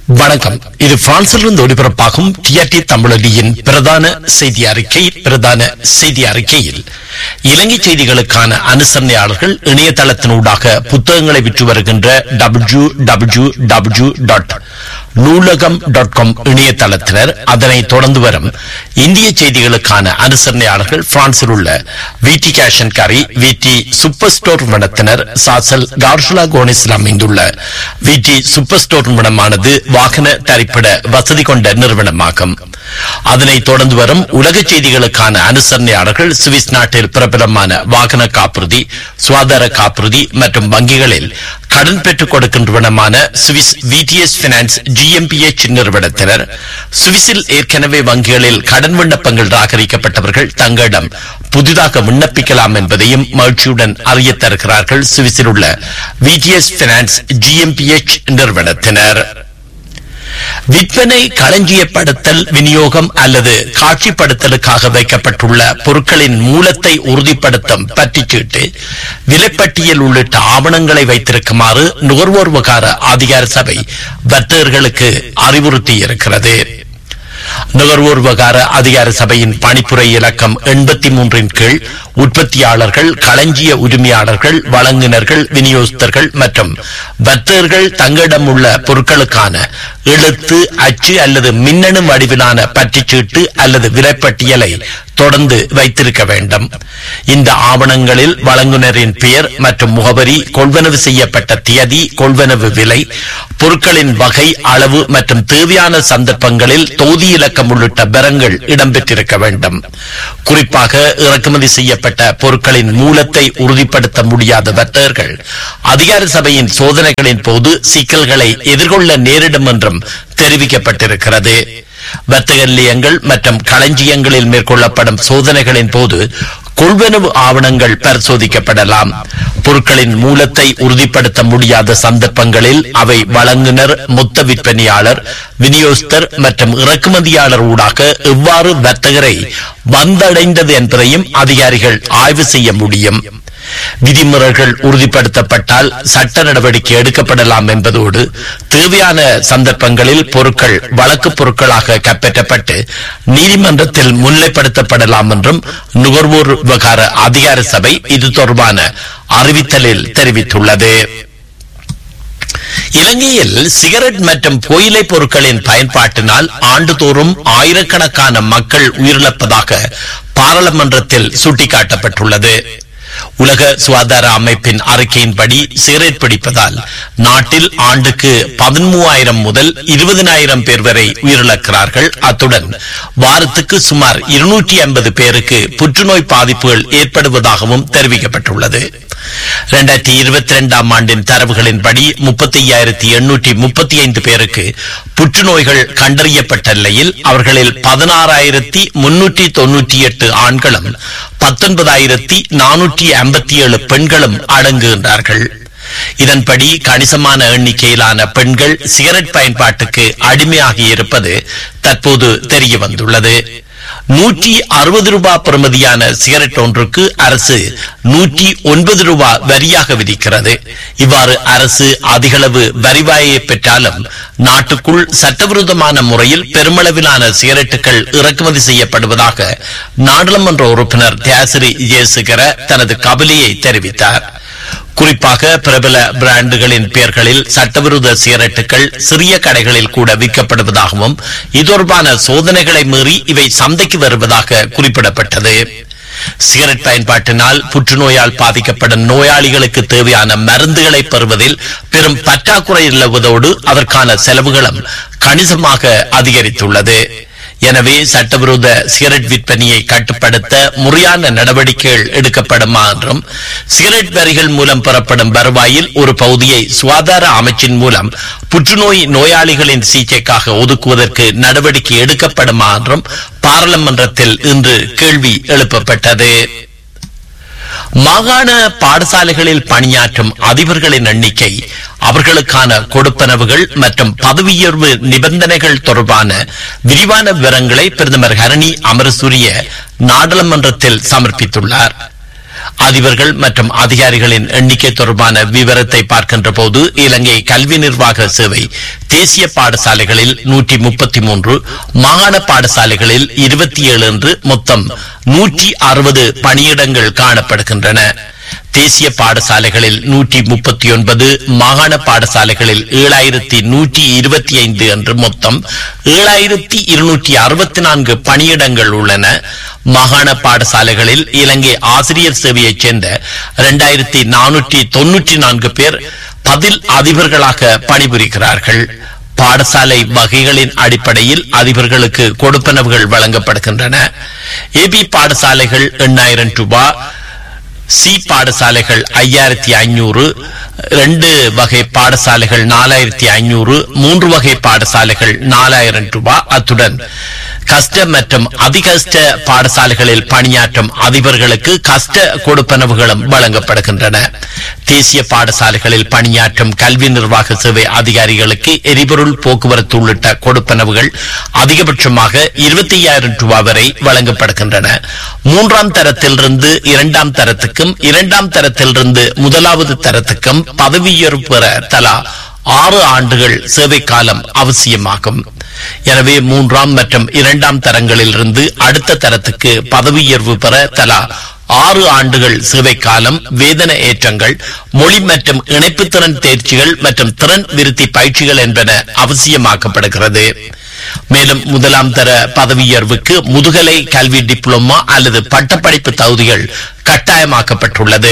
வணக்கம் இது பிரான்சிலிருந்து ஒளிபரப்பாகும் டிஆர்டி தமிழொலியின் பிரதான செய்தி அறிக்கை பிரதான செய்தி அறிக்கையில் இலங்கை செய்திகளுக்கான அனுசரணையாளர்கள் இணையதளத்தினூடாக புத்தகங்களை விற்று வருகின்ற W W W dot Noolaham dot com இணையதளத்தினர் அதனை தொடர்ந்து வரும் இந்திய செய்திகளுக்கான அனுசரணையாளர்கள் பிரான்சில் உள்ள விடி கேஷன் கரி விடி சூப்பர் ஸ்டோர் நிறுவனத்தினர் சாசல் கார்ஷுலா கோனிஸில் அமைந்துள்ள விடி சூப்பர் ஸ்டோர் நிறுவனமானது வாகன தரிப்பிட வசதி கொண்ட நிறுவனமாகும் அதனைத் தொடர்ந்து வரும் உலக செய்திகளுக்கான அனுசரணையாளர்கள் சுவிஸ் நாட்டில் பிரபலமான வாகன காப்புறுதி சுகாதார காப்புறுதி மற்றும் வங்கிகளில் கடன் பெற்றுக் கொடுக்கின்றவனமான சுவிஸ் விடிஎஸ் பினான்ஸ் ஜிஎம்பிஎச் நிறுவனத்தினர் சுவிஸில் ஏற்கனவே வங்கிகளில் கடன் விண்ணப்பங்கள் ராகரிக்கப்பட்டவர்கள் தங்களிடம் புதிதாக விண்ணப்பிக்கலாம் என்பதையும் மகிழ்ச்சியுடன் அறிய தருகிறார்கள் சுவிஸில் உள்ள விடிஎஸ் பினான்ஸ் ஜிஎம்பிஎச் நிறுவனத்தினர் விற்பனை களஞ்சியப்படுத்தல் விநியோகம் அல்லது காட்சிப்படுத்தலுக்காக வைக்கப்பட்டுள்ள பொருட்களின் மூலத்தை உறுதிப்படுத்தும் பற்றிச்சீட்டு விலைப்பட்டியல் உள்ளிட்ட ஆவணங்களை வைத்திருக்குமாறு நுகர்வோர் விவகார அதிகார சபை வர்த்தகர்களுக்கு அறிவுறுத்தியிருக்கிறது நுகர்வோர் விவகார அதிகார சபையின் பணிப்புரை இலக்கம் எண்பத்தி மூன்றின் கீழ் உற்பத்தியாளர்கள் களஞ்சிய உரிமையாளர்கள் வழங்குனர்கள் விநியோகஸ்தர்கள் மற்றும் வர்த்தகர்கள் தங்களிடம் உள்ள பொருட்களுக்கான எழுத்து அச்சு அல்லது மின்னணு வடிவிலான பற்றிச்சீட்டு அல்லது விலைப்பட்டியலை தொடர்ந்து வைத்திருக்க வேண்டும் இந்த ஆவணங்களில் வழங்குனரின் பெயர் மற்றும் முகவரி கொள்வனவு செய்யப்பட்ட தேதி கொள்வனவு விலை பொருட்களின் வகை அளவு மற்றும் தேவையான சந்தர்ப்பங்களில் தொகுதி இலக்கம் உள்ளிட்ட பெறங்கள் இடம்பெற்றிருக்க வேண்டும் குறிப்பாக இறக்குமதி செய்யப்பட்ட பொருட்களின் மூலத்தை உறுதிப்படுத்த முடியாத வர்த்தகர்கள் அதிகார சபையின் சோதனைகளின் போது சிக்கல்களை எதிர்கொள்ள நேரிடும் என்றும் தெரிவிக்கப்பட்டிருக்கிறது வர்த்தக நிலையங்கள் மற்றும் களஞ்சியங்களில் மேற்கொள்ளப்படும் சோதனைகளின் போது கொள்வனவு ஆவணங்கள் பரிசோதிக்கப்படலாம் பொருட்களின் மூலத்தை உறுதிப்படுத்த முடியாத சந்தர்ப்பங்களில் அவை வழங்குனர் மொத்த விற்பனையாளர் விநியோகஸ்தர் மற்றும் இறக்குமதியாளர் ஊடாக எவ்வாறு வர்த்தகரை வந்தடைந்தது என்பதையும் அதிகாரிகள் ஆய்வு செய்ய முடியும் விதிமுறைகள் உறுதிப்படுத்தப்பட்டால் சட்ட நடவடிக்கை எடுக்கப்படலாம் என்பதோடு தேவையான சந்தர்ப்பங்களில் பொருட்கள் வழக்கு பொருட்களாக கைப்பற்றப்பட்டு நீதிமன்றத்தில் முன்னிலைப்படுத்தப்படலாம் என்றும் நுகர்வோர் விவகார அதிகார சபை இது தொடர்பான அறிவித்தலில் தெரிவித்துள்ளது இலங்கையில் சிகரெட் மற்றும் புகையிலை பொருட்களின் பயன்பாட்டினால் ஆண்டுதோறும் ஆயிரக்கணக்கான மக்கள் உயிரிழப்பதாக பாராளுமன்றத்தில் சுட்டிக்காட்டப்பட்டுள்ளது உலக சுகாதார அமைப்பின் அறிக்கையின்படி சிகரெட் பிடிப்பதால் நாட்டில் ஆண்டுக்கு பதிமூவாயிரம் முதல் இருபதினாயிரம் பேர் வரை உயிரிழக்கிறார்கள் அத்துடன் வாரத்துக்கு சுமார் இருநூற்றி ஐம்பது பேருக்கு புற்றுநோய் பாதிப்புகள் ஏற்படுவதாகவும் தெரிவிக்கப்பட்டுள்ளது இரண்டாயிரத்தி இருபத்தி இரண்டாம் ஆண்டின் தரவுகளின்படி முப்பத்தி ஐயாயிரத்தி எண்ணூற்றி முப்பத்தி ஐந்து பேருக்கு புற்றுநோய்கள் கண்டறியப்பட்ட நிலையில் அவர்களில் பதினாறாயிரத்தி முன்னூற்றி தொன்னூற்றி எட்டு ஆண்களும் பத்தொன்பதாயிரத்தி நானூற்றி ஐம்பத்தி ஏழு பெண்களும் அடங்குகின்றார்கள் இதன்படி கணிசமான எண்ணிக்கையிலான பெண்கள் சிகரெட் பயன்பாட்டுக்கு அடிமையாகி இருப்பது தற்போது தெரிய வந்துள்ளது நூற்றி அறுபது ரூபாய் பெறுமதியான சிகரெட் ஒன்றுக்கு அரசு நூற்றி ஒன்பது ரூபாய் வரியாக விதிக்கிறது இவ்வாறு அரசு அதிகளவு வரிவாயை பெற்றாலும் நாட்டுக்குள் சட்டவிரோதமான முறையில் பெருமளவிலான சிகரெட்டுகள் இறக்குமதி செய்யப்படுவதாக நாடாளுமன்ற உறுப்பினர் தியாசிரி ஜெயசேகர தனது கவலையை தெரிவித்தார் குறிப்பாக பிரபல பிராண்டுகளின் பெயர்களில் சட்டவிரோத சிகரெட்டுகள் சிறிய கடைகளில் கூட விற்கப்படுவதாகவும் இது தொடர்பான சோதனைகளை மீறி இவை சந்தைக்கு வருவதாக குறிப்பிடப்பட்டது சிகரெட் பயன்பாட்டினால் புற்றுநோயால் பாதிக்கப்படும் நோயாளிகளுக்கு தேவையான மருந்துகளை பெறுவதில் பெரும் பற்றாக்குறை நிலவுவதோடு அதற்கான செலவுகளும் கணிசமாக அதிகரித்துள்ளது எனவே சட்டவிரோத சிகரெட் விற்பனையை கட்டுப்படுத்த முறையான நடவடிக்கைகள் எடுக்கப்படுமா என்றும் சிகரெட் வரிகள் மூலம் பெறப்படும் வருவாயில் ஒரு பகுதியை சுகாதார அமைச்சின் மூலம் புற்றுநோய் நோயாளிகளின் சிகிச்சைக்காக ஒதுக்குவதற்கு நடவடிக்கை எடுக்கப்படுமா என்றும் பாராளுமன்றத்தில் இன்று கேள்வி எழுப்பப்பட்டது மாகாண பாடசாலைகளில் பணியாற்றும் அதிபர்களின் எண்ணிக்கை அவர்களுக்கான கொடுப்பனவுகள் மற்றும் பதவியுயர்வு நிபந்தனைகள் தொடர்பான விரிவான விவரங்களை பிரதமர் ஹரணி அமரசூரிய நாடாளுமன்றத்தில் சமர்ப்பித்துள்ளார் அதிபர்கள் மற்றும் அதிகாரிகளின் எண்ணிக்கை தொடர்பான விவரத்தை பார்க்கின்ற போது இலங்கை கல்வி நிர்வாக சேவை தேசிய பாடசாலைகளில் நூற்றி முப்பத்தி மூன்று மாகாண பாடசாலைகளில் இருபத்தி ஏழு என்று மொத்தம் நூற்றி அறுபது பணியிடங்கள் காணப்படுகின்றன தேசிய பாடசாலைகளில் நூற்றி முப்பத்தி ஒன்பது மாகாண பாடசாலைகளில் ஏழாயிரத்தி நூற்றி இருபத்தி ஐந்து என்று மொத்தம் ஏழாயிரத்தி இருநூற்றி அறுபத்தி நான்கு பணியிடங்கள் உள்ளன மாகாண பாடசாலைகளில் இலங்கை ஆசிரியர் சேவையைச் சேர்ந்த இரண்டாயிரத்தி நானூற்றி தொன்னூற்றி நான்கு பேர் பதில் அதிபர்களாக பணிபுரிகிறார்கள் பாடசாலை வகைகளின் அடிப்படையில் அதிபர்களுக்கு கொடுப்பனவுகள் வழங்கப்படுகின்றன ஏபி பாடசாலைகள் எண்ணாயிரம் ரூபாய் சி பாடசாலைகள் ஐயாயிரத்தி ஐநூறு ரெண்டு வகை பாடசாலைகள் நாலாயிரத்தி ஐநூறு மூன்று வகை பாடசாலைகள் நாலாயிரம் ரூபாய் அத்துடன் கஷ்ட மற்றும் அதிகஷ்ட பாடசாலைகளில் பணியாற்றும் அதிபர்களுக்கு கஷ்ட கொடுப்பனவுகளும் வழங்கப்படுகின்றன தேசிய பாடசாலைகளில் பணியாற்றும் கல்வி நிர்வாக சேவை அதிகாரிகளுக்கு எரிபொருள் போக்குவரத்து உள்ளிட்ட கொடுப்பனவுகள் அதிகபட்சமாக இருபத்தி ஐயாயிரம் ரூபாய் வரை வழங்கப்படுகின்றன மூன்றாம் தரத்திலிருந்து இரண்டாம் தரத்துக்கும் இரண்டாம் தரத்திலிருந்து முதலாவது தரத்துக்கும் பதவியுயர்வு பெற தலா ஆறு ஆண்டுகள் சேவை காலம் அவசியமாகும் எனவே மூன்றாம் மற்றும் இரண்டாம் தரங்களிலிருந்து அடுத்த தரத்துக்கு பதவியுயர்வு பெற தலா ஆறு ஆண்டுகள் சேவை காலம் வேதன ஏற்றங்கள் மொழி மற்றும் இணைப்புத்திறன் தேர்ச்சிகள் மற்றும் திறன் விருத்தி பயிற்சிகள் என்பன அவசியமாக்கப்படுகிறது மேலும் முதலாம் தர பதவியுயர்வுக்கு முதுகலை கல்வி டிப்ளோமா அல்லது பட்டப்படிப்பு தகுதிகள் கட்டாயமாக்கப்பட்டுள்ளது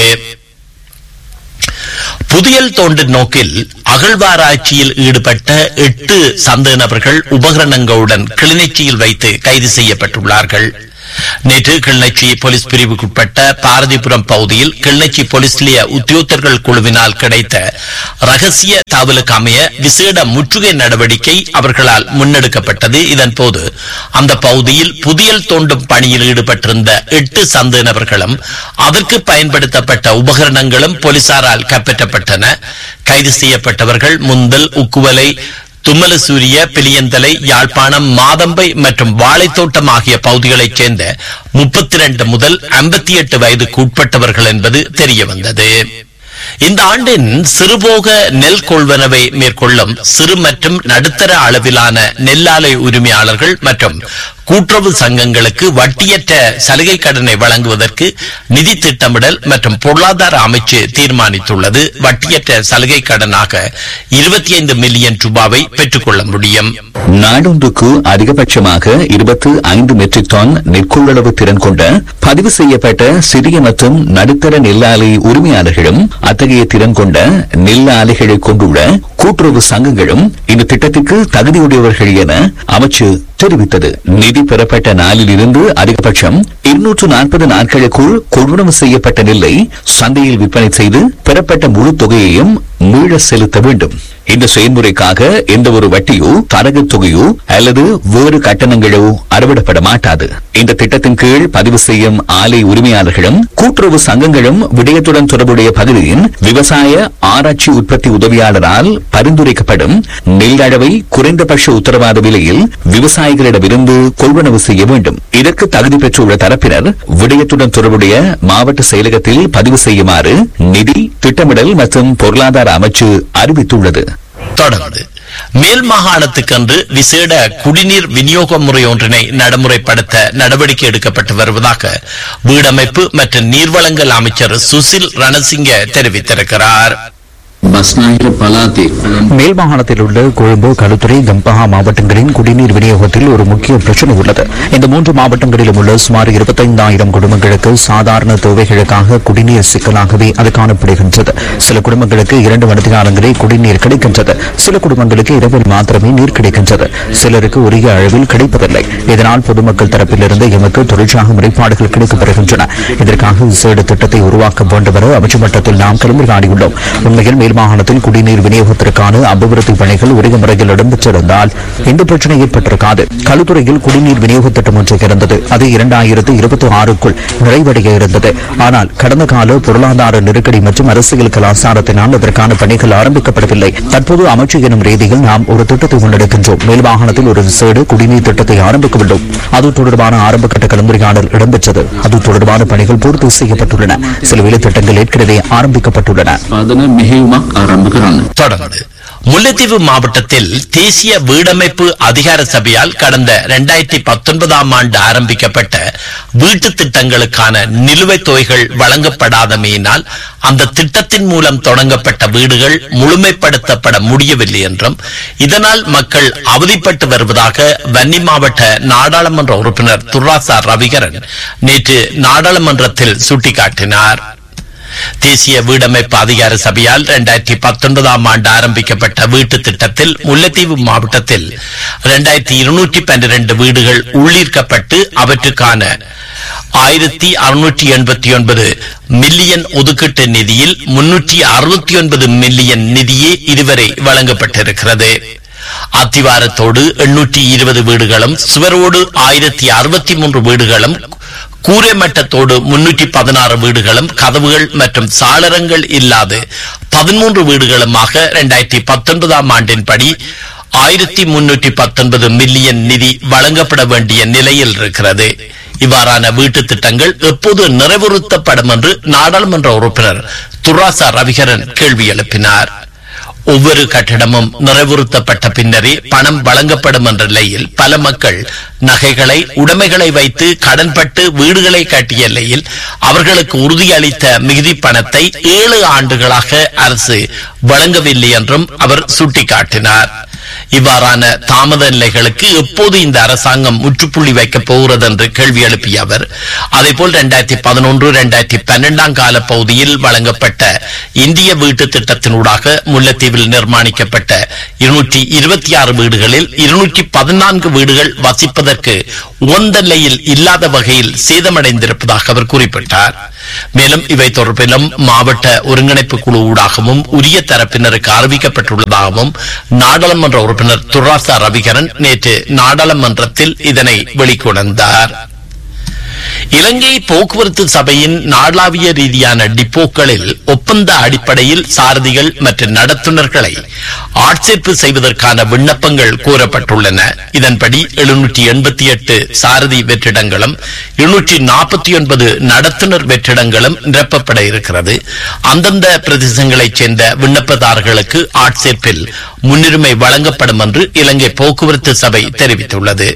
புதியல் தோண்டும் நோக்கில் அகழ்வாராய்ச்சியில் ஈடுபட்ட எட்டு சந்தேக நபர்கள் உபகரணங்களுடன் கிளிநொச்சியில் வைத்து கைது செய்யப்பட்டுள்ளார்கள் நேற்று கிளிநொச்சி போலீஸ் பிரிவுக்குட்பட்ட பாரதிபுரம் பகுதியில் கிளிநொச்சி போலீஸ் நிலைய உத்தியோகத்தர்கள் குழுவினால் கிடைத்த ரகசிய தகவலுக்கு அமைய விசேட முற்றுகை நடவடிக்கை அவர்களால் முன்னெடுக்கப்பட்டது இதன் போது அந்த பகுதியில் புதியல் தோண்டும் பணியில் ஈடுபட்டிருந்த எட்டு சந்தேக நபர்களும் அதற்கு பயன்படுத்தப்பட்ட உபகரணங்களும் போலீசாரால் கைப்பற்றப்பட்டன கைது செய்யப்பட்டவர்கள் முந்தல் உக்குவலை தும்மலசூரிய பிலியந்தலை யாழ்ப்பாணம் மாதம்பை மற்றும் வாழைத்தோட்டம் ஆகிய பகுதிகளைச் சேர்ந்த முப்பத்தி இரண்டு முதல் ஐம்பத்தி எட்டு வயதுக்கு உட்பட்டவர்கள் என்பது தெரியவந்தது இந்த ஆண்டின் சிறுபோக நெல் கொள்வனவை மேற்கொள்ளும் சிறு மற்றும் நடுத்தர அளவிலான நெல்லாலை உரிமையாளர்கள் மற்றும் கூட்டுறவு சங்கங்களுக்கு வட்டியற்ற சலுகை கடனை வழங்குவதற்கு நிதி திட்டமிடல் மற்றும் பொருளாதார அமைச்சு தீர்மானித்துள்ளது வட்டியற்ற சலுகை கடனாக இருபத்தி ஐந்து மில்லியன் ரூபாவை பெற்றுக்கொள்ள முடியும் நாடொன்றுக்கு அதிகபட்சமாக இருபத்து ஐந்து மெட்ரிக் டன் நெற்கொள்ளளவு திறன் கொண்ட பதிவு செய்யப்பட்ட சிறிய மற்றும் நடுத்தர நெல்லாலை உரிமையாளர்களும் அத்தகைய திறன் கொண்ட நெல் ஆலைகளை கொண்டுள்ள கூட்டுறவு சங்கங்களும் இந்த திட்டத்திற்கு தகுதியுடையவர்கள் என அமைச்சு தெரிவித்தது நிதி பெறப்பட்ட நாளில் இருந்து அதிகபட்சம் இருநூற்று நாற்பது நாட்களுக்குள் கொள்வனவு செய்யப்பட்ட நெல்லை சந்தையில் விற்பனை செய்து பெறப்பட்ட முழு தொகையையும் மீள செலுத்த வேண்டும் இந்த செயல்முறைக்காக எந்த ஒரு வட்டியோ தரகு தொகையோ அல்லது வேறு கட்டணங்களோ அறவிடப்பட மாட்டாது இந்த திட்டத்தின் கீழ் பதிவு செய்யும் ஆலை உரிமையாளர்களும் கூட்டுறவு சங்கங்களும் விடயத்துடன் தொடர்புடைய பகுதியின் விவசாய ஆராய்ச்சி உற்பத்தி உதவியாளரால் பரிந்துரைக்கப்படும் நெல் அளவை குறைந்தபட்ச உத்தரவாத விலையில் விவசாயிகளிடமிருந்து கொள்வனவு செய்ய வேண்டும் இதற்கு தகுதி பெற்றுள்ள தரப்பினர் விடயத்துடன் தொடர்புடைய மாவட்ட செயலகத்தில் பதிவு செய்யுமாறு நிதி திட்டமிடல் மற்றும் பொருளாதார அமைச்சு அறிவித்துள்ளது தொடர்ந்து மேல் மாகாணத்துக்கென்று விசேட குடிநீர் விநியோக முறை ஒன்றினை நடைமுறைப்படுத்த நடவடிக்கை எடுக்கப்பட்டு வருவதாக வீடமைப்பு மற்றும் நீர்வளங்கள் அமைச்சர் சுசில் ரணசிங்க தெரிவித்திருக்கிறார் බස්නාහිර පලාතේ மேல் மாகாணத்தில் உள்ள கொழும்பு களுத்துறை கம்பஹா மாவட்டங்களின் குடிநீர் விநியோகத்தில் ஒரு முக்கிய பிரச்சனை உள்ளது இந்த மூன்று மாவட்டங்களிலும் உள்ள சுமார் இருபத்தைந்தாயிரம் குடும்பங்களுக்கு சாதாரண தேவைகளுக்காக குடிநீர் சிக்கலாகவே அது காணப்படுகின்றது சில குடும்பங்களுக்கு இரண்டு மணித்தியாலங்களே குடிநீர் கிடைக்கின்றது சில குடும்பங்களுக்கு இரவில் மாத்திரமே நீர் கிடைக்கின்றது சிலருக்கு உரிய அளவில் கிடைப்பதில்லை இதனால் பொதுமக்கள் தரப்பிலிருந்து எமக்கு தொடர்ச்சியாக முறைப்பாடுகள் கிடைக்கப்பெறுகின்றன இதற்காக விசேட திட்டத்தை உருவாக்க வேண்டும் என அமைச்சு மட்டத்தில் நாம் கலந்துரையாடியுள்ளோம் உண்மையில் மேல் மாகாணத்தில் குடிநீர் விநியோகத்திற்கான அபிவிருத்தி பணிகள் உரிய முறையில் இடம்பெற்றிருந்தால் இந்த பிரச்சனை ஏற்பட்டிருக்காது களுத்துறையில் குடிநீர் விநியோக திட்டம் ஒன்று இருந்தது அது இரண்டாயிரத்து இருபத்தி ஆறுக்குள் நிறைவடைய இருந்தது ஆனால் கடந்த கால பொருளாதார நெருக்கடி மற்றும் அரசியல் கலாச்சாரத்தினால் அதற்கான பணிகள் ஆரம்பிக்கப்படவில்லை தற்போது அமைச்சு எனும் ரீதியில் நாம் ஒரு திட்டத்தை முன்னெடுக்கின்றோம் மேல் மாகாணத்தில் ஒரு விசேட குடிநீர் திட்டத்தை ஆரம்பிக்க வேண்டும் அது தொடர்பான ஆரம்பகட்ட கலந்துரையாடல் இடம்பெற்றது அது தொடர்பான பணிகள் பூர்த்தி செய்யப்பட்டுள்ளன சில வேலை திட்டங்கள் ஏற்கனவே ஆரம்பிக்கப்பட்டுள்ளன පාදන මෙහෙයුමක් ආරම්භ කරන්න. தொடர்ந்து முல்லைத்தீவு மாவட்டத்தில் தேசிய வீடமைப்பு அதிகார சபையால் கடந்த இரண்டாயிரத்தி பத்தொன்பதாம் ஆண்டு ஆரம்பிக்கப்பட்ட வீட்டு திட்டங்களுக்கான நிலுவைத் தொகைகள் வழங்கப்படாதமையினால் அந்த திட்டத்தின் மூலம் தொடங்கப்பட்ட வீடுகள் முழுமைப்படுத்தப்பட முடியவில்லை என்றும் இதனால் மக்கள் அவதிப்பட்டு வருவதாக வன்னி மாவட்ட நாடாளுமன்ற உறுப்பினர் துர்ராசா ரவிகரன் நேற்று நாடாளுமன்றத்தில் சுட்டிக்காட்டினார் தேசிய வீடமைப்பு அதிகார சபையால் இரண்டாயிரத்தி பத்தொன்பதாம் ஆண்டு ஆரம்பிக்கப்பட்ட வீட்டு திட்டத்தில் முல்லைத்தீவு மாவட்டத்தில் இரண்டாயிரத்தி இருநூற்றி பன்னிரண்டு வீடுகள் உள்ளீர்க்கப்பட்டு அவற்றுக்கான ஆயிரத்தி அறுநூற்றி எண்பத்தி ஒன்பது மில்லியன் ஒதுக்கீட்டு நிதியில் முன்னூற்றி அறுபத்தி ஒன்பது மில்லியன் நிதியே இதுவரை வழங்கப்பட்டிருக்கிறது அத்திவாரத்தோடு எண்ணூற்றி இருபது வீடுகளும் சுவரோடு ஆயிரத்தி அறுபத்தி மூன்று வீடுகளும் கூரை மட்டத்தோடு முன்னூற்றி பதினாறு வீடுகளும் கதவுகள் மற்றும் சாளரங்கள் இல்லாது பதிமூன்று வீடுகளுமாக இரண்டாயிரத்தி பத்தொன்பதாம் ஆண்டின்படி ஆயிரத்தி முன்னூற்றி பத்தொன்பது மில்லியன் நிதி வழங்கப்பட வேண்டிய நிலையில் இருக்கிறது இவ்வாறான வீட்டு திட்டங்கள் எப்போது நிறைவுறுத்தப்படும் என்று நாடாளுமன்ற உறுப்பினர் துராசா ரவிகரன் கேள்வி எழுப்பினார் ஒவ்வொரு கட்டிடமும் நிறைவுறுத்தப்பட்ட பின்னரே பணம் வழங்கப்படும் என்ற நிலையில் பல மக்கள் நகைகளை உடைமைகளை வைத்து கடன்பட்டு வீடுகளை கட்டிய நிலையில் அவர்களுக்கு உறுதியளித்த மிகுதி பணத்தை ஏழு ஆண்டுகளாக அரசு வழங்கவில்லை என்றும் அவர் சுட்டிக்காட்டினார் இவ்வாறான தாமத நிலைகளுக்கு எப்போது இந்த அரசாங்கம் முற்றுப்புள்ளி வைக்கப் போகிறது என்று கேள்வி எழுப்பிய அவர் அதேபோல் இரண்டாயிரத்தி பதினொன்று இரண்டாயிரத்தி பன்னெண்டாம் கால பகுதியில் வழங்கப்பட்ட இந்திய வீட்டு திட்டத்தினூடாக முல்லைத்தீவில் நிர்மாணிக்கப்பட்ட இருநூற்றி இருபத்தி ஆறு வீடுகளில் இருநூற்றி பதினான்கு வீடுகள் வசிப்பதற்கு உகந்த நிலையில் இல்லாத வகையில் சேதமடைந்திருப்பதாக அவர் குறிப்பிட்டார் மேலும் இவை தொடர்பிலும் மாவட்ட ஒருங்கிணைப்பு குழு ஊடாகவும் உரிய தரப்பினருக்கு அறிவிக்கப்பட்டுள்ளதாகவும் நாடாளுமன்ற உறுப்பினர் துராசா ரவிகரன் நேற்று நாடாளுமன்றத்தில் இதனை வெளிக்கொணர்ந்தார் இலங்கை போக்குவரத்து சபையின் நாளாவிய ரீதியான டிப்போக்களில் ஒப்பந்த அடிப்படையில் சாரதிகள் மற்றும் நடத்துனர்களை ஆட்சேர்ப்பு செய்வதற்கான விண்ணப்பங்கள் கோரப்பட்டுள்ளன இதன்படி எழுநூற்றி எண்பத்தி எட்டு சாரதி வெற்றிடங்களும் இருநூற்றி நாற்பத்தி ஒன்பது நடத்துனர் வெற்றிடங்களும் நிரப்பப்பட இருக்கிறது அந்தந்த பிரதேசங்களைச் சேர்ந்த விண்ணப்பதாரர்களுக்கு ஆட்சேர்ப்பில் முன்னுரிமை வழங்கப்படும் என்று இலங்கை போக்குவரத்து சபை தெரிவித்துள்ளது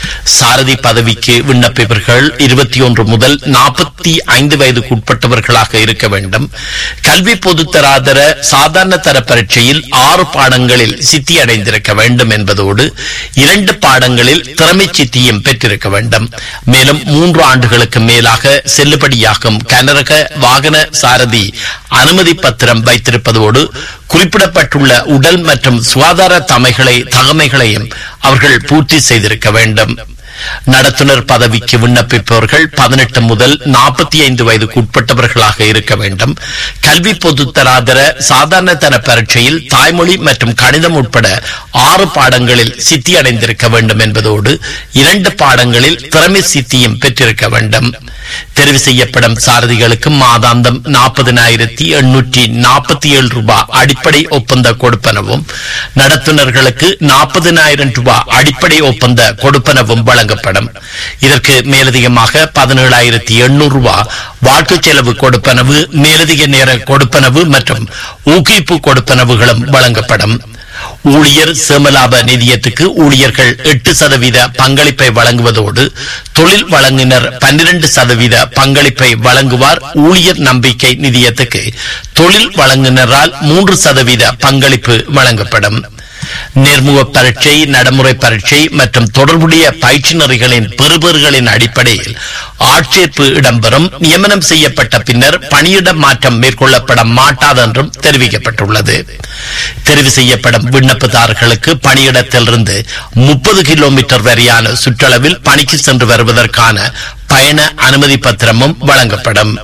சாரதி பதவிக்கு விண்ணப்பிப்பவர்கள் இருபத்தி ஒன்று முதல் நாற்பத்தி ஐந்து வயதுக்குட்பட்டவர்களாக இருக்க வேண்டும் கல்வி பொதுத்தராதர சாதாரண தர பரீட்சையில் ஆறு பாடங்களில் சித்தி அடைந்திருக்க வேண்டும் என்பதோடு இரண்டு பாடங்களில் திறமை சித்தியும் பெற்றிருக்க வேண்டும் மேலும் மூன்று ஆண்டுகளுக்கு மேலாக செல்லுபடியாகும் கனரக வாகன சாரதி அனுமதி பத்திரம் வைத்திருப்பதோடு குறிப்பிடப்பட்டுள்ள உடல் மற்றும் சுகாதார தமைகளை தகமைகளையும் அவர்கள் பூர்த்தி செய்திருக்க வேண்டும் நடத்துனர் பதவிக்கு விண்ணப்பிப்பவர்கள் பதினெட்டு முதல் நாற்பத்தி ஐந்து வயதுக்கு உட்பட்டவர்களாக இருக்க வேண்டும் கல்வி பொதுத்தராதர சாதாரண தர பரீட்சையில் தாய்மொழி மற்றும் கணிதம் உட்பட ஆறு பாடங்களில் சித்தி அடைந்திருக்க வேண்டும் என்பதோடு இரண்டு பாடங்களில் திறமை சித்தியும் பெற்றிருக்க வேண்டும் தெரிவு செய்யப்படும் சாரதிகளுக்கு மாதாந்தம் நாற்பதினாயிரத்தி எண்ணூற்றி நாற்பத்தி ஏழு ரூபாய் அடிப்படை ஒப்பந்த கொடுப்பனவும் நடத்துனர்களுக்கு நாற்பதினாயிரம் ரூபாய் அடிப்படை ஒப்பந்த கொடுப்பனவும் வழங்கப்படும் இதற்கு மேலதிகமாக பதினேழாயிரத்தி எண்ணூறு ரூபாய் வாழ்க்கை செலவு கொடுப்பனவு மேலதிக நேர கொடுப்பனவு மற்றும் ஊக்குவிப்பு கொடுப்பனவுகளும் வழங்கப்படும் ஊழியர் சேமலாப நிதியத்துக்கு ஊழியர்கள் எட்டு சதவீத பங்களிப்பை வழங்குவதோடு தொழில் வழங்குனர் பன்னிரண்டு சதவீத பங்களிப்பை வழங்குவார் ஊழியர் நம்பிக்கை நிதியத்துக்கு தொழில் வழங்குனரால் மூன்று சதவீத பங்களிப்பு வழங்கப்படும் நேர்முக பரீட்சை நடைமுறை பரீட்சை மற்றும் தொடர்புடைய பயிற்சினர்களின் பெறுபேறுகளின் அடிப்படையில் ஆட்சேர்ப்பு இடம்பெறும் நியமனம் செய்யப்பட்ட பின்னர் பணியிட மாற்றம் மேற்கொள்ளப்பட மாட்டாது என்றும் தெரிவிக்கப்பட்டுள்ளது தெரிவு செய்யப்படும் விண்ணப்பதாரர்களுக்கு பணியிடத்திலிருந்து முப்பது கிலோமீட்டர் வரையான சுற்றளவில் பணிக்கு சென்று வருவதற்கான பயண அனுமதி பத்திரமும் வழங்கப்படும்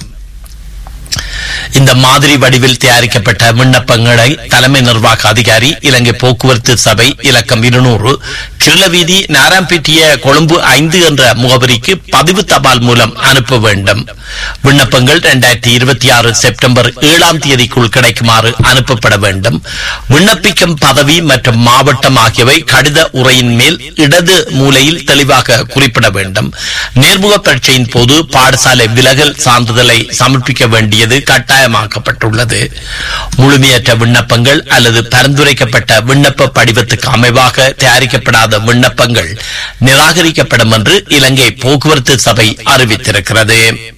இந்த மாதிரி வடிவில் தயாரிக்கப்பட்ட விண்ணப்பங்களை தலைமை நிர்வாக அதிகாரி இலங்கை போக்குவரத்து சபை இலக்கம் இருநூறு கிருளவீதி நாராம்பிட்டிய கொழும்பு ஐந்து என்ற முகவரிக்கு பதிவு தபால் மூலம் அனுப்ப வேண்டும் விண்ணப்பங்கள் இரண்டாயிரத்தி இருபத்தி ஆறு செப்டம்பர் ஏழாம் தேதிக்குள் கிடைக்குமாறு அனுப்பப்பட வேண்டும் விண்ணப்பிக்கும் பதவி மற்றும் மாவட்டம் ஆகியவை கடித உரையின் மேல் இடது மூலையில் தெளிவாக குறிப்பிட வேண்டும் நேர்முக பரீட்சையின் போது பாடசாலை விலகல் சான்றிதழை சமர்ப்பிக்க வேண்டியது கட்டாயமாக்கப்பட்டுள்ளது முழுமையற்ற விண்ணப்பங்கள் அல்லது பரிந்துரைக்கப்பட்ட விண்ணப்ப படிவத்துக்கு அமைவாக தயாரிக்கப்படாத விண்ணப்பங்கள் நிராகரிக்கப்படும் என்று இலங்கை போக்குவரத்து சபை அறிவித்திருக்கிறது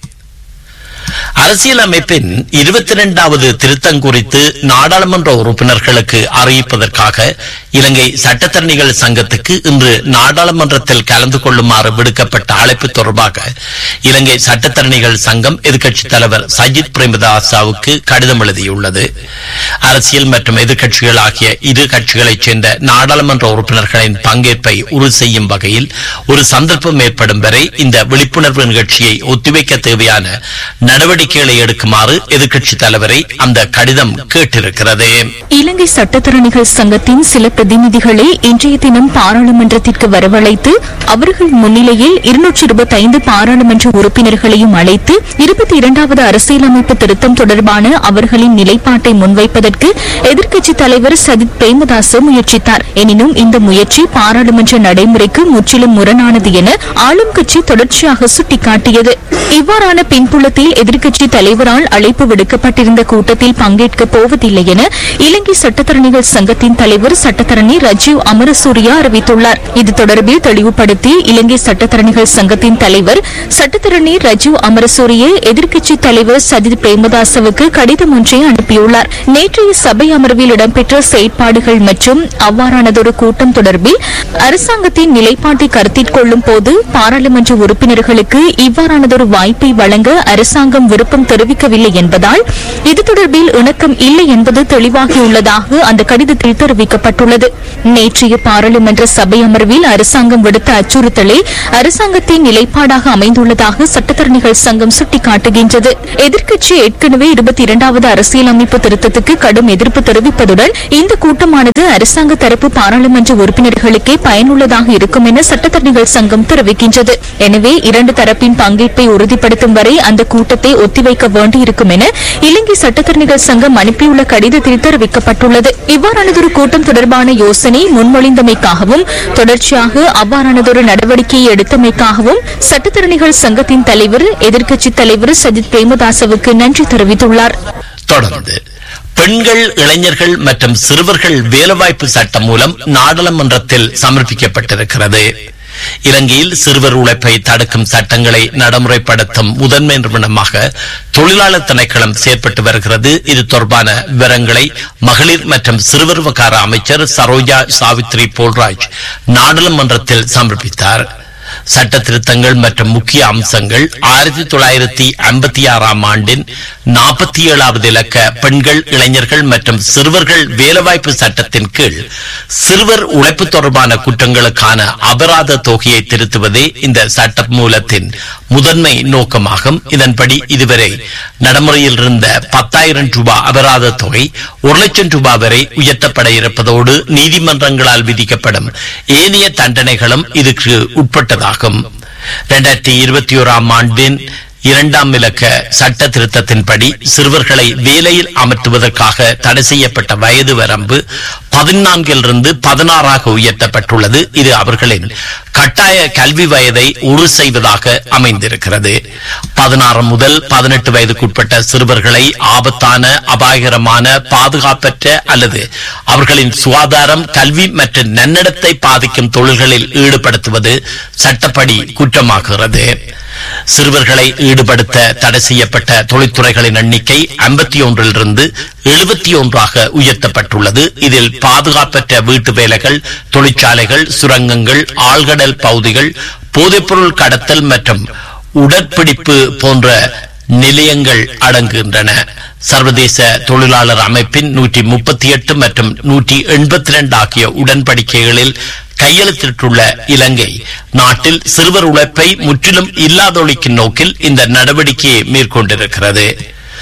அரசியலமைப்பின் இருபத்தி இரண்டாவது திருத்தம் குறித்து நாடாளுமன்ற உறுப்பினர்களுக்கு அறிவிப்பதற்காக இலங்கை சட்டத்தரணிகள் சங்கத்துக்கு இன்று நாடாளுமன்றத்தில் கலந்து கொள்ளுமாறு விடுக்கப்பட்ட அழைப்பு தொடர்பாக இலங்கை சட்டத்தரணிகள் சங்கம் எதிர்க்கட்சித் தலைவர் சஜித் பிரேமதாசாவுக்கு கடிதம் எழுதியுள்ளது அரசியல் மற்றும் எதிர்க்கட்சிகள் ஆகிய இரு கட்சிகளைச் சேர்ந்த நாடாளுமன்ற உறுப்பினர்களின் பங்கேற்பை உறுதி செய்யும் வகையில் ஒரு சந்தர்ப்பம் ஏற்படும் வரை இந்த விழிப்புணர்வு நிகழ்ச்சியை ஒத்திவைக்க தேவையான நடவடிக்கைகளை எடுக்குமாறு எதிர்க்கட்சித் தலைவரை அந்த கடிதம் கேட்டிருக்கிறது இலங்கை சட்டத்தரணிகள் சங்கத்தின் சில பிரதிநிதிகளை இன்றைய தினம் பாராளுமன்றத்திற்கு வரவழைத்து அவர்கள் முன்னிலையில் இருநூற்றி இருபத்தி ஐந்து பாராளுமன்ற உறுப்பினர்களையும் அழைத்து இருபத்தி இரண்டாவது அரசியலமைப்பு திருத்தம் தொடர்பான அவர்களின் நிலைப்பாட்டை முன்வைப்பதற்கு எதிர்க்கட்சித் தலைவர் சஜித் பிரேமதாச முயற்சித்தார் எனினும் இந்த முயற்சி பாராளுமன்ற நடைமுறைக்கு முற்றிலும் முரணானது என ஆளும் கட்சி தொடர்ச்சியாக சுட்டிக்காட்டியது இவ்வாறான பின்புலத்தில் எதிர்க்கட்சி தலைவரால் அழைப்பு விடுக்கப்பட்டிருந்த கூட்டத்தில் பங்கேற்கப் போவதில்லை என இலங்கை சட்டத்தரணிகள் சங்கத்தின் தலைவர் சட்டத்தரணி ரஜீவ் அமரசூரியா அறிவித்துள்ளார் இது தொடர்பில் தெளிவுபடுத்தி இலங்கை சட்டத்தரணிகள் சங்கத்தின் தலைவர் சட்டத்தரணி ரஜீவ் அமரசூரியே எதிர்க்கட்சி தலைவர் சஜித் பிரேமதாசவுக்கு கடிதம் ஒன்றை அனுப்பியுள்ளார் நேற்றைய சபை அமர்வில் இடம்பெற்ற செயற்பாடுகள் மற்றும் அவ்வாறானதொரு கூட்டம் தொடர்பில் அரசாங்கத்தின் நிலைப்பாட்டை கருத்தில் கொள்ளும் போது பாராளுமன்ற உறுப்பினர்களுக்கு இவ்வாறானதொரு வாய்ப்பை வழங்க அரசாங்கம் விருப்பம் தெரிவிக்கவில்லை என்பதால் இது தொடர்பில் இணக்கம் இல்லை என்பது தெளிவாகியுள்ளதாக அந்த கடிதத்தில் தெரிவிக்கப்பட்டுள்ளது நேற்றைய பாராளுமன்ற சபை அமர்வில் அரசாங்கம் விடுத்த அச்சுறுத்தலே அரசாங்கத்தின் நிலைப்பாடாக அமைந்துள்ளதாக சட்டத்தரணிகள் சங்கம் சுட்டிக்காட்டுகின்றது எதிர்க்கட்சி ஏற்கனவே இருபத்தி இரண்டாவது அரசியலமைப்பு திருத்தத்துக்கு கடும் எதிர்ப்பு தெரிவிப்பதுடன் இந்த கூட்டமானது அரசாங்க தரப்பு பாராளுமன்ற உறுப்பினர்களுக்கே பயனுள்ளதாக இருக்கும் என சட்டத்தரணிகள் சங்கம் தெரிவிக்கின்றது எனவே இரண்டு தரப்பின் பங்கேற்பை உறுதிப்படுத்தும் வரை அந்த கூட்டத்தை ஒத்திவைக்க வேண்டியிருக்கும் என இலங்கை சட்டத்தரணிகள் சங்கம் அனுப்பியுள்ள கடிதத்தில் தெரிவிக்கப்பட்டுள்ளது இவ்வாறானதொரு கூட்டம் தொடர்பான யோசனை முன்மொழிந்தமைக்காகவும் தொடர்ச்சியாக அவ்வாறானதொரு நடவடிக்கையை எடுத்தமைக்காகவும் சட்டத்தரணிகள் சங்கத்தின் தலைவர் எதிர்க்கட்சித் தலைவர் சஜித் பிரேமதாசவுக்கு நன்றி தெரிவித்துள்ளார் தொடர்ந்து பெண்கள் இளைஞர்கள் மற்றும் சிறுவர்கள் வேலைவாய்ப்பு சட்டம் மூலம் நாடாளுமன்றத்தில் சமர்ப்பிக்கப்பட்டிருக்கிறது இலங்கையில் சிறுவர் உழைப்பை தடுக்கும் சட்டங்களை நடைமுறைப்படுத்தும் முதன்மை நிறுவனமாக தொழிலாளர் திணைக்களம் செயற்பட்டு வருகிறது இது தொடர்பான விவரங்களை மகளிர் மற்றும் சிறுவர் விவகார அமைச்சர் சரோஜா சாவித்ரி போல்ராஜ் நாடாளுமன்றத்தில் சமர்ப்பித்தார் சட்ட திருத்தங்கள் மற்றும் முக்கிய அம்சங்கள் ஆயிரத்தி தொள்ளாயிரத்தி ஐம்பத்தி ஆறாம் ஆண்டின் நாற்பத்தி ஏழாவது இலக்க பெண்கள் இளைஞர்கள் மற்றும் சிறுவர்கள் வேலைவாய்ப்பு சட்டத்தின் கீழ் சிறுவர் உழைப்பு தொடர்பான குற்றங்களுக்கான அபராத தொகையை திருத்துவதே இந்த சட்ட மூலத்தின் முதன்மை நோக்கமாகும் இதன்படி இதுவரை நடைமுறையில் இருந்த பத்தாயிரம் ரூபாய் அபராத தொகை ஒரு லட்சம் ரூபாய் வரை உயர்த்தப்பட இருப்பதோடு நீதிமன்றங்களால் விதிக்கப்படும் ஏனைய தண்டனைகளும் இதுக்கு உட்பட்டதாகும் இரண்டாயிரத்தி இருபத்தி ஓராம் ஆண்டின் இரண்டாம் இலக்க சட்ட திருத்தத்தின்படி சிறுவர்களை வேலையில் அமர்த்துவதற்காக தடை செய்யப்பட்ட வயது வரம்பு பதினான்கிலிருந்து பதினாறாக உயர்த்தப்பட்டுள்ளது இது அவர்களின் கட்டாய கல்வி வயதை உறுதி செய்வதாக அமைந்திருக்கிறது பதினாறு முதல் பதினெட்டு வயதுக்குட்பட்ட சிறுவர்களை ஆபத்தான அபாயகரமான பாதுகாப்பற்ற அல்லது அவர்களின் சுகாதாரம் கல்வி மற்றும் நன்னடத்தை பாதிக்கும் தொழில்களில் ஈடுபடுத்துவது சட்டப்படி குற்றமாகிறது சிறுவர்களை ஈடுபடுத்த தடை செய்யப்பட்ட தொழில்துறைகளின் எண்ணிக்கை ஐம்பத்தி ஒன்றிலிருந்து எழுபத்தி ஒன்றாக உயர்த்தப்பட்டுள்ளது இதில் பாதுகாப்பற்ற வீட்டு வேலைகள் தொழிற்சாலைகள் சுரங்கங்கள் ஆழ்கடல் பகுதிகள் போதைப்பொருள் கடத்தல் மற்றும் உடற்பிடிப்பு போன்ற நிலையங்கள் அடங்குகின்றன சர்வதேச தொழிலாளர் அமைப்பின் நூற்றி முப்பத்தி எட்டு மற்றும் நூற்றி எண்பத்தி இரண்டு ஆகிய உடன்படிக்கைகளில் கையெழுத்திட்டுள்ள இலங்கை நாட்டில் சிறுவர் உழைப்பை முற்றிலும் இல்லாதொழிக்கும் நோக்கில் இந்த நடவடிக்கையை மேற்கொண்டிருக்கிறது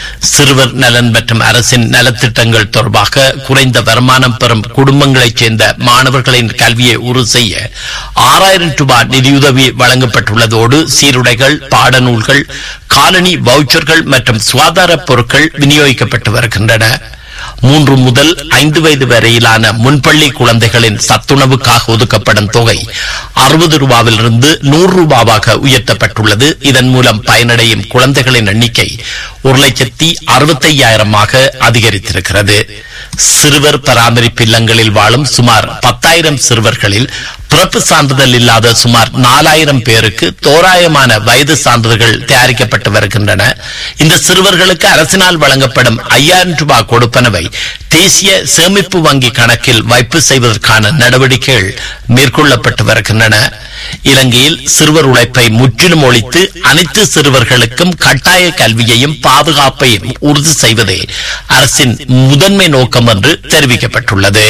சிறுவர் நலன் மற்றும் அரசின் நலத்திட்டங்கள் தொடர்பாக குறைந்த வருமானம் பெறும் குடும்பங்களைச் சேர்ந்த மாணவர்களின் கல்வியை உறுதி செய்ய ஆறாயிரம் ரூபாய் நிதியுதவி வழங்கப்பட்டுள்ளதோடு சீருடைகள் பாடநூல்கள் காலனி வவுச்சர்கள் மற்றும் சுகாதார பொருட்கள் விநியோகிக்கப்பட்டு வருகின்றன மூன்று முதல் ஐந்து வயது வரையிலான முன்பள்ளி குழந்தைகளின் சத்துணவுக்காக ஒதுக்கப்படும் தொகை அறுபது ரூபாவிலிருந்து நூறு ரூபாவாக உயர்த்தப்பட்டுள்ளது இதன் மூலம் பயனடையும் குழந்தைகளின் எண்ணிக்கை ஒரு லட்சத்தி அறுபத்தையாயிரமாக அதிகரித்திருக்கிறது சிறுவர் பராமரிப்பு இல்லங்களில் வாழும் சுமார் பத்தாயிரம் சிறுவர்களில் பிறப்பு சான்றிதழ் இல்லாத சுமார் நாலாயிரம் பேருக்கு தோராயமான வயது சான்றிதழ்கள் தயாரிக்கப்பட்டு வருகின்றன இந்த சிறுவர்களுக்கு அரசினால் வழங்கப்படும் ஐயாயிரம் ரூபாய் கொடுப்பனவை தேசிய சேமிப்பு வங்கி கணக்கில் வைப்பு செய்வதற்கான நடவடிக்கைகள் மேற்கொள்ளப்பட்டு வருகின்றன இலங்கையில் சிறுவர் உழைப்பை முற்றிலும் ஒழித்து அனைத்து சிறுவர்களுக்கும் கட்டாய கல்வியையும் பாதுகாப்பையும் உறுதி செய்வதே அரசின் முதன்மை நோக்கம் என்று தெரிவிக்கப்பட்டுள்ளது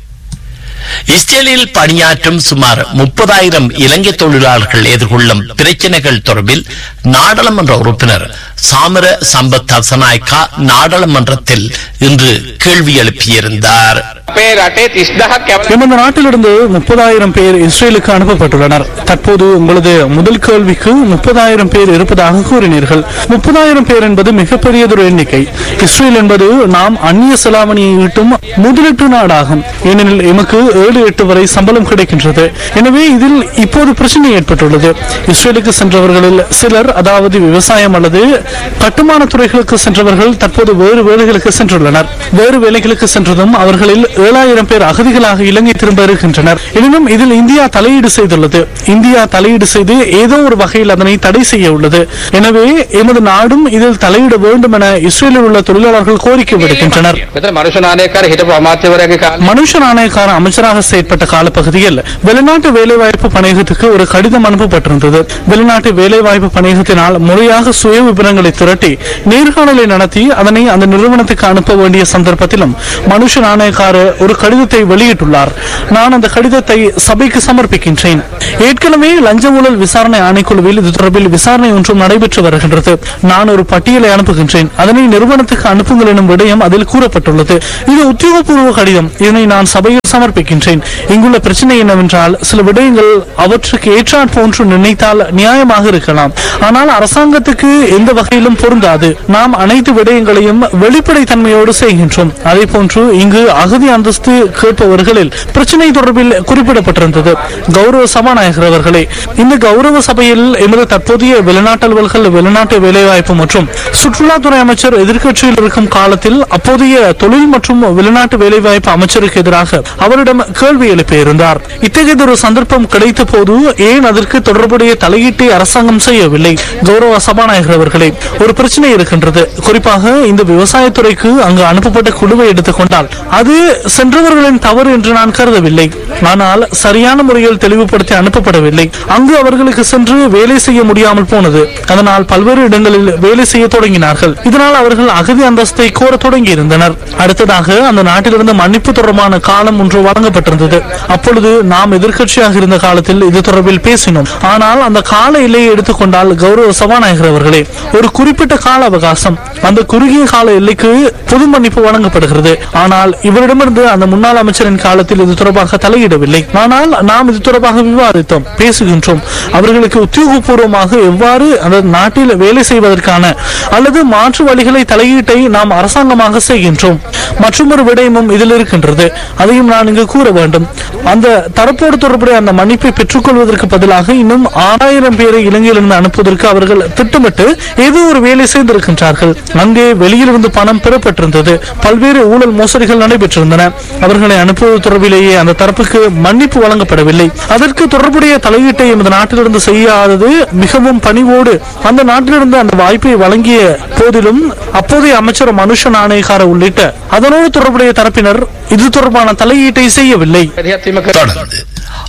இஸ்ரேலில் பணியாற்றும் சுமார் முப்பதாயிரம் இலங்கை தொழிலாளர்கள் எதிர்கொள்ளும் பிரச்சனைகள் தொடர்பில் நாடாளுமன்ற உறுப்பினர் சாமர சம்பத் தசநாயக்கா நாடாளுமன்றத்தில் இன்று கேள்வி எழுப்பியிருந்தார் අපේ රටේ තිස්දහක් කැවල எமது நாட்டிலிருந்து முப்பதாயிரம் பேர் இஸ்ரேலுக்கு அனுப்பப்பட்டுள்ளனர் தற்போது உங்களது முதல் கேள்விக்கு முப்பதாயிரம் பேர் இருப்பதாக கூறினீர்கள் முப்பதாயிரம் பேர் என்பது மிகப்பெரியதொரு எண்ணிக்கை இஸ்ரேல் என்பது நாம் அந்நிய செலாவணியை ஈட்டும் முதலீட்டு நாடாகும் ஏனெனில் எமக்கு ஏழு எட்டு வரை சம்பளம் கிடைக்கின்றது எனவே இதில் இப்போது பிரச்சனை ஏற்பட்டுள்ளது இஸ்ரேலுக்கு சென்றவர்களில் சிலர் அதாவது விவசாயம் அல்லது கட்டுமான துறைகளுக்கு சென்றவர்கள் தற்போது வேறு வேலைகளுக்கு சென்றுள்ளனர் வேறு வேலைகளுக்கு சென்றதும் அவர்களில் ஏழாயிரம் பேர் அகதிகளாக இலங்கை திரும்ப இருக்கின்றனர் எனினும் இதில் இந்தியா தலையீடு செய்துள்ளது இந்தியா தலையீடு செய்து ஏதோ ஒரு வகையில் அதனை தடை செய்ய உள்ளது எனவே எமது நாடும் இதில் தலையிட வேண்டும் என இஸ்ரேலில் உள்ள தொழிலாளர்கள் கோரிக்கை விடுக்கின்றனர் මෙතන මනුෂ්‍ය නායකර හිටපු අමාත්‍යවරයාගේ කාලේ மனுஷ நாணயக்கார அமைச்சராக செயற்பட்ட காலப்பகுதியில் வெளிநாட்டு வேலைவாய்ப்பு பணியகத்துக்கு ஒரு கடிதம் அனுப்பப்பட்டிருந்தது வெளிநாட்டு வேலைவாய்ப்பு பணியகத்தினால் முறையாக சுய விவரங்களை திரட்டி நேர்காணலை நடத்தி அதனை அந்த நிறுவனத்துக்கு அனுப்ப வேண்டிய சந்தர்ப்பத்திலும் மனுஷ நாணயக்கார ஒரு கடிதத்தை வெளியிட்டுள்ளார் நான் அந்த கடிதத்தை சபைக்கு சமர்ப்பிக்கின்றேன் ஏற்கனவே லஞ்ச ஊழல் விசாரணை ஆணைக்குழுவில் இது தொடர்பில் விசாரணை ஒன்றும் நடைபெற்று வருகின்றது நான் ஒரு பட்டியலை அனுப்புகின்றேன் அதனை நிறுவனத்துக்கு அனுப்புங்கள் எனும் விடயம் அதில் கூறப்பட்டுள்ளது இது உத்தியோகபூர்வ கடிதம் இதனை நான் சபையில் சமர்ப்பிக்கின்றேன் இங்குள்ள பிரச்சனை என்னவென்றால் சில விடயங்கள் அவற்றுக்கு ஏற்றாற் போன்று நினைத்தால் நியாயமாக இருக்கலாம் ஆனால் அரசாங்கத்துக்கு எந்த வகையிலும் பொருந்தாது நாம் அனைத்து விடயங்களையும் வெளிப்படை தன்மையோடு செய்கின்றோம் அதே போன்று இங்கு அகதி அந்தஸ்து கேட்பவர்களில் பிரச்சனை தொடர்பில் குறிப்பிடப்பட்டிருந்தது கௌரவ சபாநாயகர் அவர்களே இந்த கௌரவ சபையில் எமது தற்போதைய வெளிநாட்டு அலுவல்கள் வெளிநாட்டு வேலைவாய்ப்பு மற்றும் சுற்றுலாத்துறை அமைச்சர் எதிர்க்கட்சியில் இருக்கும் காலத்தில் அப்போதைய தொழில் மற்றும் வெளிநாட்டு வேலைவாய்ப்பு அமைச்சருக்கு எதிராக அவரிடம் கேள்வி எழுப்பியிருந்தார் இத்தகையதொரு சந்தர்ப்பம் கிடைத்த போது ஏன் அதற்கு தொடர்புடைய தலையீட்டை அரசாங்கம் செய்யவில்லை கௌரவ சபாநாயகர் அவர்களே ஒரு பிரச்சனை இருக்கின்றது குறிப்பாக இந்த விவசாயத்துறைக்கு அங்கு அனுப்பப்பட்ட குழுவை எடுத்துக்கொண்டால் அது சென்றவர்களின் தவறு என்று நான் கருதவில்லை ஆனால் சரியான முறையில் தெளிவுபடுத்தி அனுப்பப்படவில்லை அங்கு அவர்களுக்கு சென்று வேலை செய்ய முடியாமல் போனது அதனால் பல்வேறு இடங்களில் வேலை செய்ய தொடங்கினார்கள் இதனால் அவர்கள் அகதி அந்தஸ்தை கோர தொடங்கி இருந்தனர் அடுத்ததாக அந்த நாட்டிலிருந்து மன்னிப்பு தொடர்பான காலம் ஒன்று வழங்கப்பட்டிருந்தது அப்பொழுது நாம் எதிர்க்கட்சியாக இருந்த காலத்தில் இது தொடர்பில் பேசினோம் ஆனால் அந்த கால எல்லையை எடுத்துக்கொண்டால் கௌரவ சபாநாயகர் அவர்களே ஒரு குறிப்பிட்ட கால அவகாசம் அந்த குறுகிய கால எல்லைக்கு பொது மன்னிப்பு வழங்கப்படுகிறது ஆனால் இவரிடமிருந்து அந்த முன்னாள் அமைச்சரின் காலத்தில் இது தொடர்பாக தலையிடவில்லை ஆனால் நாம் இது தொடர்பாக விவாதித்தோம் பேசுகின்றோம் அவர்களுக்கு உத்தியோகபூர்வமாக எவ்வாறு அந்த நாட்டில் வேலை செய்வதற்கான அல்லது மாற்று வழிகளை தலையீட்டை நாம் அரசாங்கமாக செய்கின்றோம் மற்றொரு விடயமும் இதில் இருக்கின்றது அதையும் நான் இங்கு கூற வேண்டும் அந்த தரப்போடு தொடர்புடைய அந்த மன்னிப்பை பெற்றுக்கொள்வதற்கு பதிலாக இன்னும் ஆறாயிரம் பேரை இலங்கையிலிருந்து அனுப்புவதற்கு அவர்கள் திட்டமிட்டு ஏதோ ஒரு வேலை செய்திருக்கின்றார்கள் அங்கே வெளியிலிருந்து பணம் பெறப்பட்டிருந்தது பல்வேறு ஊழல் மோசடிகள் நடைபெற்றிருந்தன அவர்களை அனுப்புவது தொடர்பிலேயே அந்த தரப்புக்கு மன்னிப்பு வழங்கப்படவில்லை அதற்கு தொடர்புடைய தலையீட்டை எமது நாட்டிலிருந்து செய்யாதது மிகவும் பணிவோடு அந்த நாட்டிலிருந்து அந்த வாய்ப்பை வழங்கிய போதிலும் அப்போதைய அமைச்சர் மனுஷ நாணயக்கார உள்ளிட்ட அதனோடு தொடர்புடைய தரப்பினர் இது தொடர்பான தலையீட்டை செய்யவில்லை පැදිහත්වීම කර தொடர்ந்து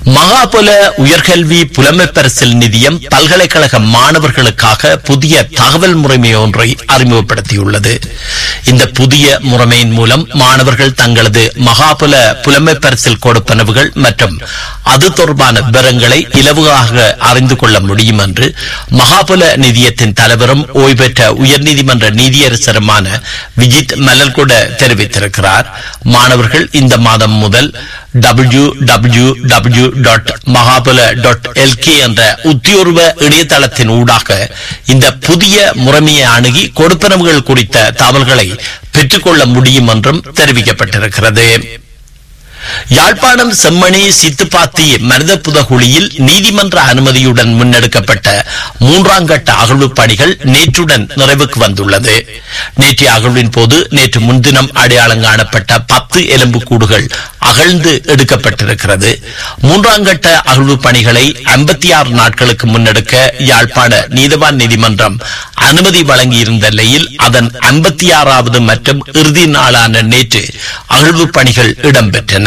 மகாபுல உயர்கல்வி புலமை பரிசில் நிதியம் பல்கலைக்கழக மாணவர்களுக்காக புதிய தகவல் முறைமை ஒன்றை அறிமுகப்படுத்தியுள்ளது இந்த புதிய முறைமையின் மூலம் மாணவர்கள் தங்களது மகாபுல புலமை பரிசில் கொடுப்பனவுகள் மற்றும் அது தொடர்பான விவரங்களை இலவாக அறிந்து கொள்ள முடியும் என்று மகாபுல நிதியத்தின் தலைவரும் ஓய்வு பெற்ற உயர்நீதிமன்ற நீதியரசருமான விஜித் மலர்கொட தெரிவித்திருக்கிறார் மாணவர்கள் இந்த மாதம் முதல் W W W dot Mahapola dot LK என்ற உத்தியோர்வ இணையதளத்தின் ஊடாக இந்த புதிய முறைமையை அணுகி கொடுப்பனவுகள் குறித்த தகவல்களை பெற்றுக்கொள்ள முடியும் என்றும் தெரிவிக்கப்பட்டிருக்கிறது யாழ்ப்பாணம் செம்மணி சித்துப்பாத்தி மனித புதகுழியில் நீதிமன்ற அனுமதியுடன் முன்னெடுக்கப்பட்ட மூன்றாம் கட்ட அகழ்வு பணிகள் நேற்றுடன் நிறைவுக்கு வந்துள்ளது நேற்றைய அகழ்வின் போது நேற்று முன்தினம் அடையாளம் காணப்பட்ட பத்து எலும்புக்கூடுகள் அகழ்ந்து எடுக்கப்பட்டிருக்கிறது மூன்றாம் கட்ட அகழ்வு பணிகளை ஐம்பத்தி ஆறு நாட்களுக்கு முன்னெடுக்க யாழ்ப்பாண நீதவான் நீதிமன்றம் அனுமதி வழங்கியிருந்த நிலையில் அதன் ஐம்பத்தி ஆறாவது மற்றும் இறுதி நாளான நேற்று அகழ்வு பணிகள் இடம்பெற்றன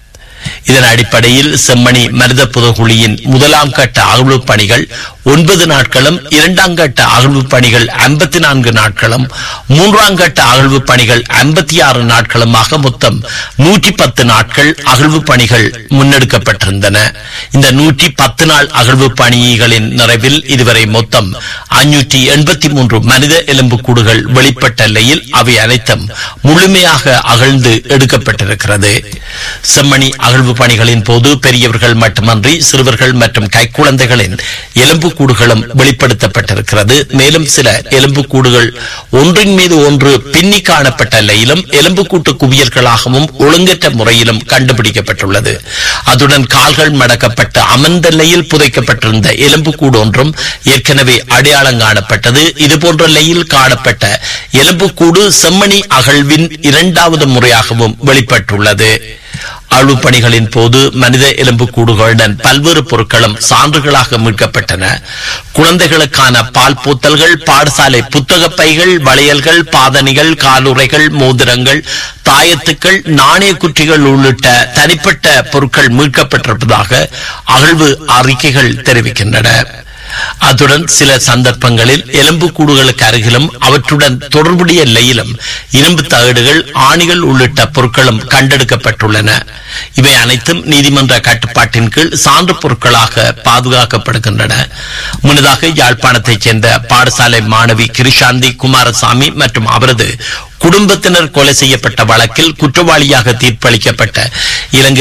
இதன் அடிப்படையில் செம்மணி மனித புதகுழியின் முதலாம் கட்ட அகழ்வு பணிகள் ஒன்பது நாட்களும் இரண்டாம் கட்ட அகழ்வு பணிகள் ஐம்பத்தி நான்கு நாட்களும் மூன்றாம் கட்ட அகழ்வு பணிகள் ஐம்பத்தி ஆறு நாட்களுமாக மொத்தம் நூற்றி பத்து நாட்கள் அகழ்வு பணிகள் முன்னெடுக்கப்பட்டிருந்தன இந்த நூற்றி பத்து நாள் அகழ்வு பணிகளின் நிறைவில் இதுவரை மொத்தம் அஞ்சூற்றி எண்பத்தி மூன்று மனித எலும்புக்கூடுகள் வெளிப்பட்ட நிலையில் அவை அனைத்தும் முழுமையாக அகழ்ந்து எடுக்கப்பட்டிருக்கிறது செம்மணி அகழ்வு பணிகளின் போது பெரியவர்கள் மட்டுமன்றி சிறுவர்கள் மற்றும் கைக்குழந்தைகளின் எலும்புக்கூடுகளும் வெளிப்படுத்தப்பட்டிருக்கிறது மேலும் சில எலும்புக்கூடுகள் ஒன்றின் மீது ஒன்று பின்னி காணப்பட்ட நிலையிலும் எலும்புக்கூட்டு குவியல்களாகவும் ஒழுங்கற்ற முறையிலும் கண்டுபிடிக்கப்பட்டுள்ளது அதுடன் கால்கள் மடக்கப்பட்டு அமர்ந்த நிலையில் புதைக்கப்பட்டிருந்த எலும்புக்கூடு ஒன்றும் ஏற்கனவே அடையாளம் காணப்பட்டது இதுபோன்ற நிலையில் காணப்பட்ட எலும்புக்கூடு செம்மணி அகழ்வின் இரண்டாவது முறையாகவும் வெளிப்பட்டுள்ளது அழுவு பணிகளின் போது மனித எலும்புக்கூடுகளுடன் பல்வேறு பொருட்களும் சான்றுகளாக மீட்கப்பட்டன குழந்தைகளுக்கான பால் பூத்தல்கள் பாடசாலை புத்தக பைகள் வளையல்கள் பாதணிகள் காலுறைகள் மோதிரங்கள் தாயத்துக்கள் நாணய குற்றிகள் உள்ளிட்ட தனிப்பட்ட பொருட்கள் மீட்கப்பட்டிருப்பதாக அகழ்வு அறிக்கைகள் தெரிவிக்கின்றன அத்துடன் சில சந்தர்ப்பங்களில் எலும்பு கூடுகளுக்கு அருகிலும் அவற்றுடன் தொடர்புடைய நிலையிலும் இரும்பு தகடுகள் ஆணிகள் உள்ளிட்ட பொருட்களும் கண்டெடுக்கப்பட்டுள்ளன இவை அனைத்தும் நீதிமன்ற கட்டுப்பாட்டின் கீழ் சான்று பொருட்களாக பாதுகாக்கப்படுகின்றன முன்னதாக யாழ்ப்பாணத்தைச் சேர்ந்த பாடசாலை மாணவி கிருஷாந்தி குமாரசாமி மற்றும் அவரது குடும்பத்தினர் கொலை செய்யப்பட்ட வழக்கில் குற்றவாளியாக தீர்ப்பளிக்கப்பட்ட இலங்கை